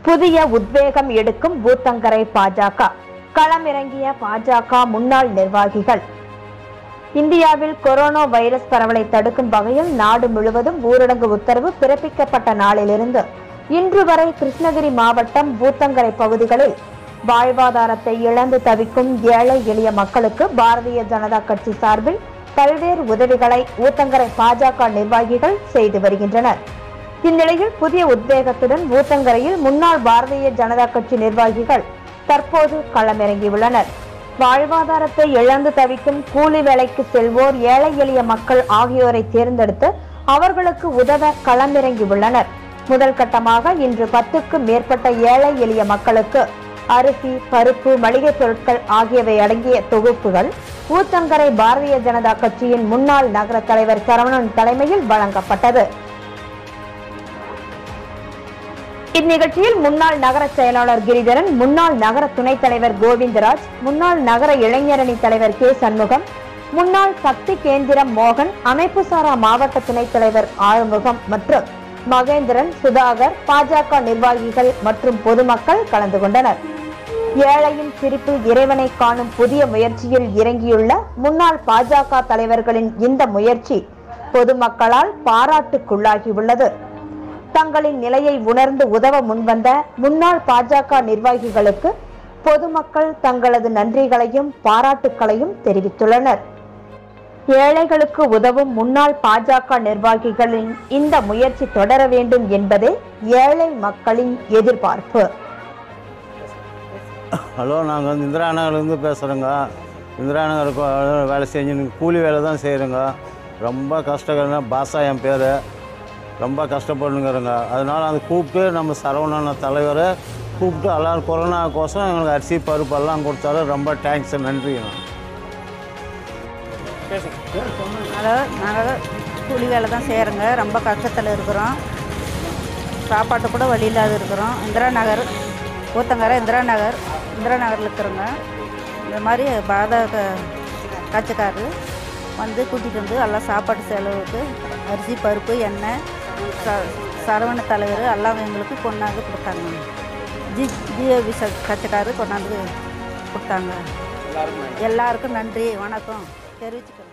புதிய உத்வேகம் எடுக்கும் ஊத்தங்கரை பாஜக களமிறங்கிய பாஜக முன்னாள் நிர்வாகிகள் இந்தியாவில் கொரோனா வைரஸ் பரவலை தடுக்கும் வகையில் நாடு முழுவதும் ஊரடங்கு உத்தரவு பிறப்பிக்கப்பட்ட நாளிலிருந்து இன்று வரை கிருஷ்ணகிரி மாவட்டம் ஊத்தங்கரை பகுதிகளில் வாழ்வாதாரத்தை இழந்து தவிக்கும் ஏழை எளிய மக்களுக்கு பாரதிய ஜனதா கட்சி சார்பில் பல்வேறு உதவிகளை ஊத்தங்கரை பாஜக நிர்வாகிகள் செய்து வருகின்றனர் இந்நிலையில் புதிய உத்வேகத்துடன் ஊத்தங்கரையில் முன்னாள் பாரதிய ஜனதா கட்சி நிர்வாகிகள் தற்போது களமிறங்கியுள்ளனர் வாழ்வாதாரத்தை இழந்து தவிக்கும் கூலி வேலைக்கு செல்வோர் ஏழை எளிய மக்கள் ஆகியோரை தேர்ந்தெடுத்து அவர்களுக்கு உதவ களமிறங்கியுள்ளனர் முதல் கட்டமாக இன்று பத்துக்கும் மேற்பட்ட ஏழை எளிய மக்களுக்கு அரிசி பருப்பு மளிகைப் பொருட்கள் ஆகியவை அடங்கிய தொகுப்புகள் ஊத்தங்கரை பாரதிய ஜனதா கட்சியின் முன்னாள் நகர தலைவர் சரவணன் தலைமையில் வழங்கப்பட்டது இந்நிகழ்ச்சியில் முன்னாள் நகர செயலாளர் கிரிதரன் முன்னாள் நகர துணைத் தலைவர் கோவிந்தராஜ் முன்னாள் நகர இளைஞரணி தலைவர் கே சண்முகம் முன்னாள் சக்தி கேந்திரம் மோகன் அமைப்பு சாரா மாவட்ட துணைத் தலைவர் ஆறுமுகம் மற்றும் மகேந்திரன் சுதாகர் பாஜக நிர்வாகிகள் மற்றும் பொதுமக்கள் கலந்து கொண்டனர் ஏழையின் சிரிப்பில் இறைவனை காணும் புதிய முயற்சியில் இறங்கியுள்ள முன்னாள் பாஜக தலைவர்களின் இந்த முயற்சி பொதுமக்களால் பாராட்டுக்குள்ளாகியுள்ளது தங்களின் நிலையை உணர்ந்து உதவ முன்வந்த முன்னாள் பாஜக நிர்வாகிகளுக்கு பொதுமக்கள் தங்களது நன்றிகளையும் பாராட்டுக்களையும் தெரிவித்துள்ளனர் ஏழைகளுக்கு உதவும் முன்னாள் பாஜக நிர்வாகிகளின் இந்த முயற்சி தொடர வேண்டும் என்பதே ஏழை மக்களின் எதிர்பார்ப்பு ஹலோ நாங்கள் வந்து இந்திரா நகர்லேருந்து பேசுகிறோங்க இந்திரா நகருக்கு வேலை செஞ்சு கூலி வேலை தான் செய்கிறோங்க ரொம்ப கஷ்டங்க பாஷா என் பேர் ரொம்ப கஷ்டப்படுங்கிறோங்க அதனால் அதை கூப்பிட்டு நம்ம சரவணன தலைவர் கூப்பிட்டு எல்லோரும் கொரோனாக்கோசம் எங்களுக்கு அரிசி பருப்பெல்லாம் கொடுத்தாரு ரொம்ப தேங்க்ஸ் நன்றிங்க ஹலோ நாங்கள் கூலி வேலை தான் செய்கிறோங்க ரொம்ப கஷ்டத்தில் இருக்கிறோம் சாப்பாட்டு கூட வழி இல்லாத இருக்கிறோம் இந்திரா நகர் ஊத்தங்கரை இந்திரா நகர் இந்திரா நகரில் இருக்கிறோங்க இந்த மாதிரி பாதக காய்ச்சக்காரரு வந்து கூட்டிகிட்டு வந்து எல்லாம் சாப்பாட்டு செலவுக்கு அரிசி பருப்பு எண்ணெய் ச சரவண தலைவர் எல்லாம் எங்களுக்கு கொண்டாந்து கொடுத்தாங்க ஜி ஜிஓபி ச கட்சிக்காரரு கொண்டாந்து கொடுத்தாங்க எல்லாருக்கும் நன்றி வணக்கம் தெரிவிச்சுக்கிறேன்